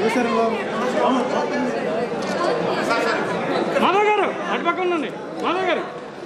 మాధవ్ గారు అటుపక్క ఉండండి మాధవ్ గారు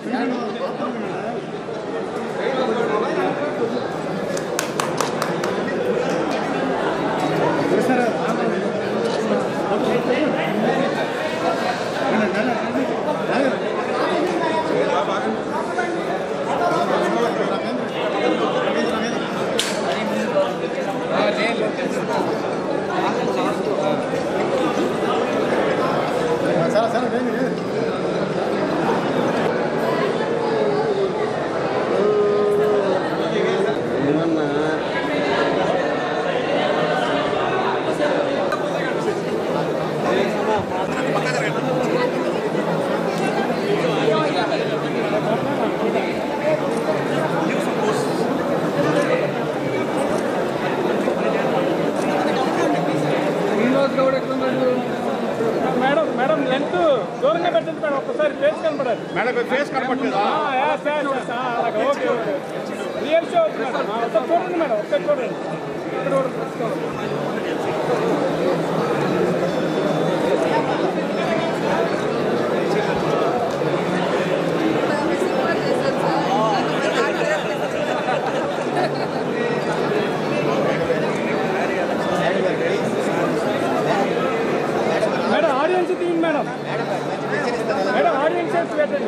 మేడం మేడం లెంత్ దూరంగా పెట్టండి మేడం ఒక్కసారి ఫేస్ కనపడాలి మేడం ఫేస్ కనపట్లేదా అలాగే ఓకే ఓకే రియల్ షో అవుతుంది మేడం ఆ, ఒకసారి చూడండి మేడం ఒకసారి చూడండి ఇక్కడ కూడా తీసుకోవాలి. మేడం ఆడియన్స్ తీయండి మేడం మేడం ఆడియన్స్ పెట్టండి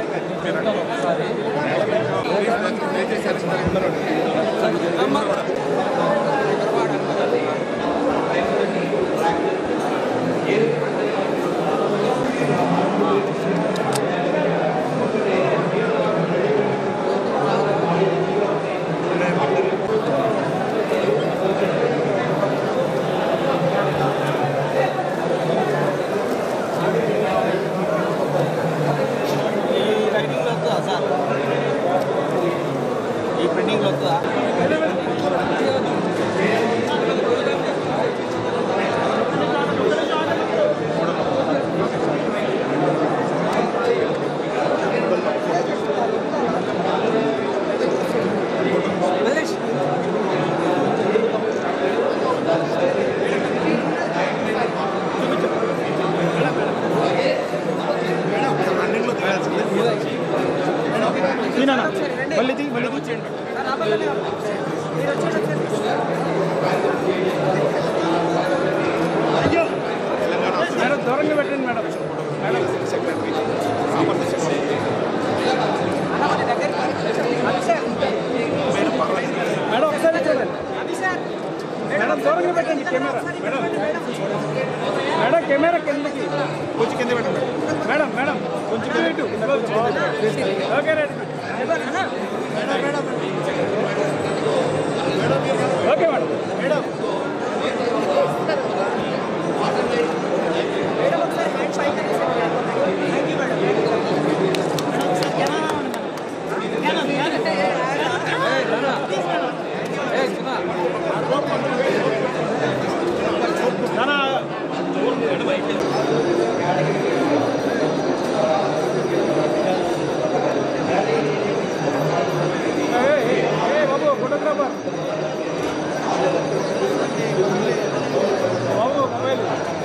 ఈ ప్రింటింగ్ వస్తుందా తినా మళ్ళీ తీ మళ్ళీ తీ మేడం దూరంగా పెట్టండి మేడం మేడం మేడం ఒకసారి చూడండి మేడం దూరంగా పెట్టండి కెమెరా మేడం మేడం కెమెరా కిందకి కొంచెం కింద పెట్టండి మేడం మేడం కొంచెం ఇటు okay right okay madam madam నానా ఏ ఏ బాబు ఫోటోగ్రాఫర్ బాబు మొబైల్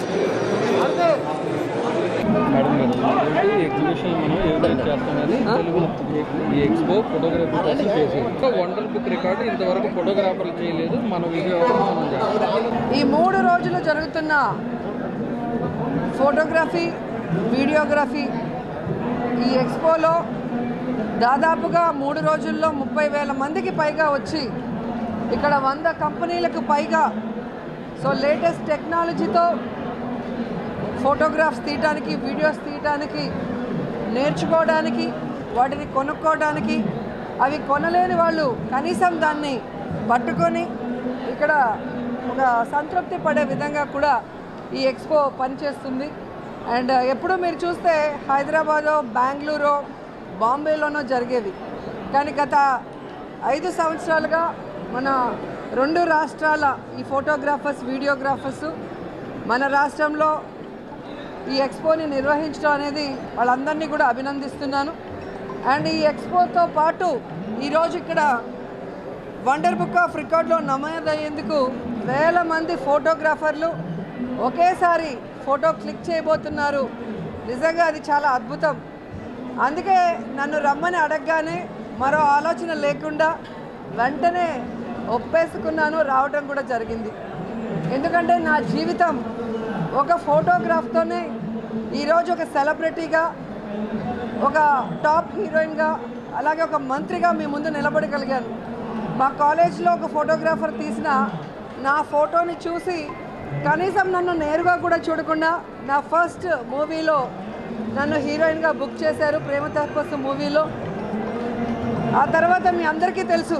మేడం గారు ఈ ఎగ్జిబిషన్ మనం ఏదైతే చేస్తామని తెలుగు ఈ ఎక్స్పో ఫోటోగ్రఫీ కోసం చేసేది వండర్ బుక్ రికార్డు ఇంతవరకు ఫోటోగ్రాఫర్లు చేయలేదు మన వీడియో మనం చేస్తాం ఈ మూడు రోజులు జరుగుతున్న ఫోటోగ్రఫీ వీడియోగ్రఫీ ఈ ఎక్స్పోలో దాదాపుగా మూడు రోజుల్లో ముప్పై వేల మందికి పైగా వచ్చి ఇక్కడ వంద కంపెనీలకు పైగా సో లేటెస్ట్ టెక్నాలజీతో ఫోటోగ్రాఫ్స్ తీయటానికి వీడియోస్ తీయటానికి నేర్చుకోవడానికి వాటిని కొనుక్కోవడానికి అవి కొనలేని వాళ్ళు కనీసం దాన్ని పట్టుకొని ఇక్కడ ఒక సంతృప్తి పడే విధంగా కూడా ఈ ఎక్స్పో పనిచేస్తుంది అండ్ ఎప్పుడు మీరు చూస్తే హైదరాబాదో బెంగళూరు బాంబేలోనో జరిగేవి కానీ గత ఐదు సంవత్సరాలుగా మన రెండు రాష్ట్రాల ఈ ఫోటోగ్రాఫర్స్ వీడియోగ్రాఫర్స్ మన రాష్ట్రంలో ఈ ఎక్స్పోని నిర్వహించడం అనేది వాళ్ళందరినీ కూడా అభినందిస్తున్నాను అండ్ ఈ ఎక్స్పోతో పాటు ఈరోజు ఇక్కడ వండర్ బుక్ ఆఫ్ రికార్డ్లో నమోదయ్యేందుకు వేల మంది ఫోటోగ్రాఫర్లు ఒకేసారి ఫోటో క్లిక్ చేయబోతున్నారు నిజంగా అది చాలా అద్భుతం అందుకే నన్ను రమ్మని అడగగానే మరో ఆలోచన లేకుండా వెంటనే ఒప్పేసుకున్నాను రావటం కూడా జరిగింది ఎందుకంటే నా జీవితం ఒక ఫోటోగ్రాఫ్తోనే ఈరోజు ఒక సెలబ్రిటీగా ఒక టాప్ హీరోయిన్గా అలాగే ఒక మంత్రిగా మీ ముందు నిలబడగలిగాను మా కాలేజ్లో ఒక ఫోటోగ్రాఫర్ తీసిన నా ఫోటోని చూసి కనీసం నన్ను నేరుగా కూడా చూడకుండా నా ఫస్ట్ మూవీలో నన్ను హీరోయిన్గా బుక్ చేశారు ప్రేమ తపస్సు మూవీలో ఆ తర్వాత మీ అందరికీ తెలుసు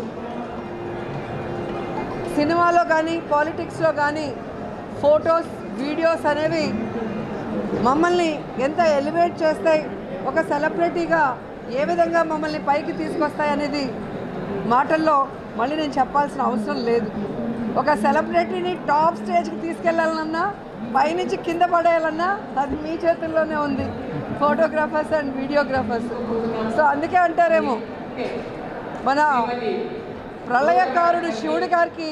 సినిమాలో కానీ పాలిటిక్స్లో కానీ ఫొటోస్ వీడియోస్ అనేవి మమ్మల్ని ఎంత ఎలివేట్ చేస్తాయి ఒక సెలబ్రిటీగా ఏ విధంగా మమ్మల్ని పైకి తీసుకొస్తాయి అనేది మాటల్లో మళ్ళీ నేను చెప్పాల్సిన అవసరం లేదు ఒక సెలబ్రిటీని టాప్ స్టేజ్కి తీసుకెళ్లాలన్నా పైనుంచి కింద పడేయాలన్నా అది మీ చేతుల్లోనే ఉంది ఫోటోగ్రాఫర్స్ అండ్ వీడియోగ్రాఫర్స్ సో అందుకే అంటారేమో మన ప్రళయకారుడు శివుడి గారికి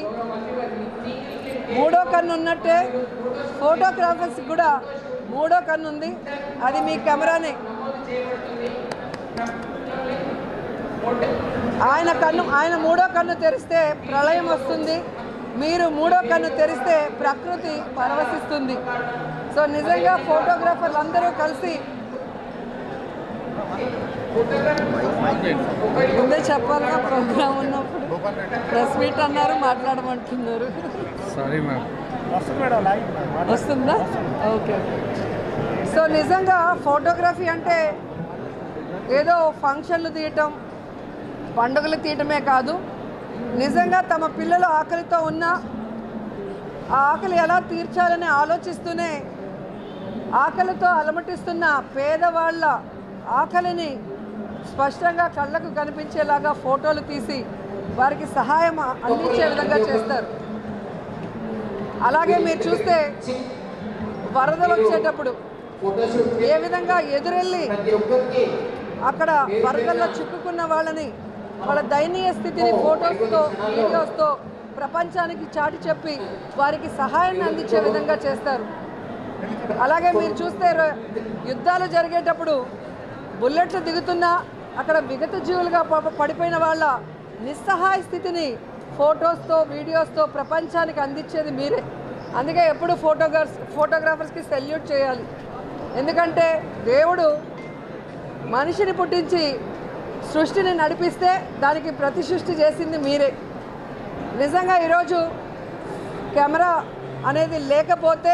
మూడో కన్ను ఉన్నట్టే ఫోటోగ్రాఫర్స్ కూడా మూడో కన్ను ఉంది అది మీ కెమెరానే ఆయన కన్ను ఆయన మూడో కన్ను తెరిస్తే ప్రళయం వస్తుంది మీరు మూడో కన్ను తెరిస్తే ప్రకృతి పరవశిస్తుంది సో నిజంగా ఫోటోగ్రాఫర్లు అందరూ కలిసి ముందే చెప్పాలిగా ప్రోగ్రామ్ ఉన్నప్పుడు ప్రెస్ మీట్ అన్నారు మాట్లాడమంటున్నారు సారీ మ్యామ్ వస్తుంది మేడం లైవ్ వస్తుందా ఓకే సో నిజంగా ఫోటోగ్రఫీ అంటే ఏదో ఫంక్షన్లు తీయటం పండుగలు తీయటమే కాదు నిజంగా తమ పిల్లలు ఆకలితో ఉన్నా ఆ ఆకలి ఎలా తీర్చాలని ఆలోచిస్తూనే ఆకలితో అలమటిస్తున్న పేదవాళ్ళ ఆకలిని స్పష్టంగా కళ్ళకు కనిపించేలాగా ఫోటోలు తీసి వారికి సహాయం అందించే విధంగా చేస్తారు అలాగే మీరు చూస్తే వరదలు వచ్చేటప్పుడు ఏ విధంగా ఎదురెళ్ళి అక్కడ వరదల్లో చిక్కుకున్న వాళ్ళని వాళ్ళ దయనీయ స్థితిని ఫొటోస్తో వీడియోస్తో ప్రపంచానికి చాటి చెప్పి వారికి సహాయాన్ని అందించే విధంగా చేస్తారు అలాగే మీరు చూస్తే ర- యుద్ధాలు జరిగేటప్పుడు బుల్లెట్లు దిగుతున్నా అక్కడ విగత జీవులుగా పాప పడిపోయిన వాళ్ళ నిస్సహాయ స్థితిని ఫొటోస్తో వీడియోస్తో ప్రపంచానికి అందించేది మీరే అందుకే ఎప్పుడు ఫోటోగ్రాఫర్స్ ఫోటోగ్రాఫర్స్కి సెల్యూట్ చేయాలి ఎందుకంటే దేవుడు మనిషిని పుట్టించి సృష్టిని నడిపిస్తే దానికి ప్రతి సృష్టి చేసింది మీరే నిజంగా ఈరోజు కెమెరా అనేది లేకపోతే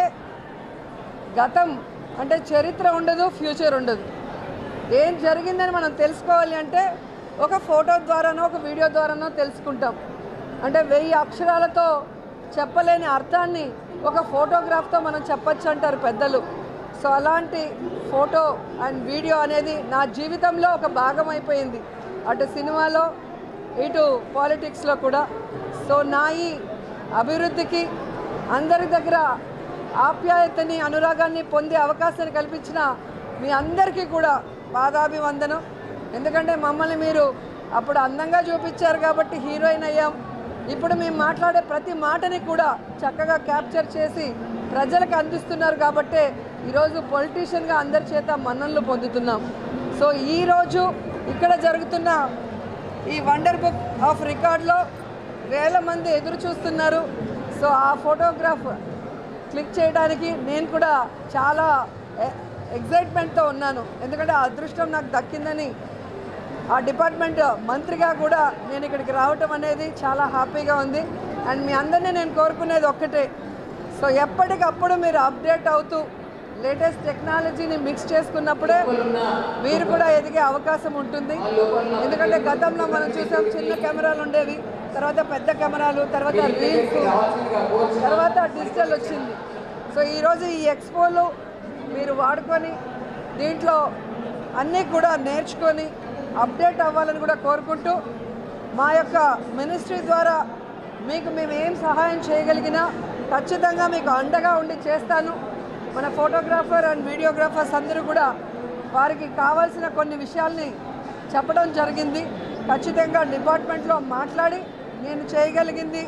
గతం అంటే చరిత్ర ఉండదు ఫ్యూచర్ ఉండదు ఏం జరిగిందని మనం తెలుసుకోవాలి అంటే ఒక ఫోటో ద్వారానో ఒక వీడియో ద్వారానో తెలుసుకుంటాం అంటే వెయ్యి అక్షరాలతో చెప్పలేని అర్థాన్ని ఒక ఫోటోగ్రాఫ్తో మనం చెప్పచ్చు అంటారు పెద్దలు సో అలాంటి ఫోటో అండ్ వీడియో అనేది నా జీవితంలో ఒక భాగం అయిపోయింది అటు సినిమాలో ఇటు పాలిటిక్స్లో కూడా సో నా ఈ అభివృద్ధికి అందరి దగ్గర ఆప్యాయతని అనురాగాన్ని పొందే అవకాశాన్ని కల్పించిన మీ అందరికీ కూడా పాదాభివందనం ఎందుకంటే మమ్మల్ని మీరు అప్పుడు అందంగా చూపించారు కాబట్టి హీరోయిన్ అయ్యాం ఇప్పుడు మేము మాట్లాడే ప్రతి మాటని కూడా చక్కగా క్యాప్చర్ చేసి ప్రజలకు అందిస్తున్నారు కాబట్టే ఈరోజు పొలిటీషియన్గా అందరి చేత మన్ననలు పొందుతున్నాం సో ఈరోజు ఇక్కడ జరుగుతున్న ఈ వండర్ బుక్ ఆఫ్ రికార్డ్లో వేల మంది ఎదురు చూస్తున్నారు సో ఆ ఫోటోగ్రాఫ్ క్లిక్ చేయడానికి నేను కూడా చాలా ఎ- ఎగ్జైట్మెంట్తో ఉన్నాను ఎందుకంటే ఆ అదృష్టం నాకు దక్కిందని ఆ డిపార్ట్మెంట్ మంత్రిగా కూడా నేను ఇక్కడికి రావటం అనేది చాలా హ్యాపీగా ఉంది అండ్ మీ అందరినీ నేను కోరుకునేది ఒక్కటే సో ఎప్పటికప్పుడు మీరు అప్డేట్ అవుతూ లేటెస్ట్ టెక్నాలజీని మిక్స్ చేసుకున్నప్పుడే మీరు కూడా ఎదిగే అవకాశం ఉంటుంది ఎందుకంటే గతంలో మనం చూసాం చిన్న కెమెరాలు ఉండేవి తర్వాత పెద్ద కెమెరాలు తర్వాత రీల్స్ తర్వాత డిజిటల్ వచ్చింది సో ఈరోజు ఈ ఎక్స్పోలో మీరు వాడుకొని దీంట్లో అన్నీ కూడా నేర్చుకొని అప్డేట్ అవ్వాలని కూడా కోరుకుంటూ మా యొక్క మినిస్ట్రీ ద్వారా మీకు మేము ఏం సహాయం చేయగలిగినా ఖచ్చితంగా మీకు అండగా ఉండి చేస్తాను మన ఫోటోగ్రాఫర్ అండ్ వీడియోగ్రాఫర్స్ అందరూ కూడా వారికి కావాల్సిన కొన్ని విషయాల్ని చెప్పడం జరిగింది ఖచ్చితంగా డిపార్ట్మెంట్లో మాట్లాడి నేను చేయగలిగింది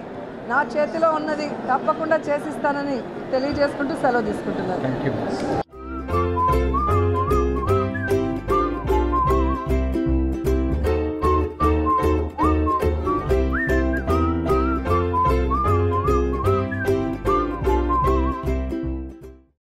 నా చేతిలో ఉన్నది తప్పకుండా చేసిస్తానని తెలియజేసుకుంటూ సెలవు తీసుకుంటున్నాను థ్యాంక్ యూ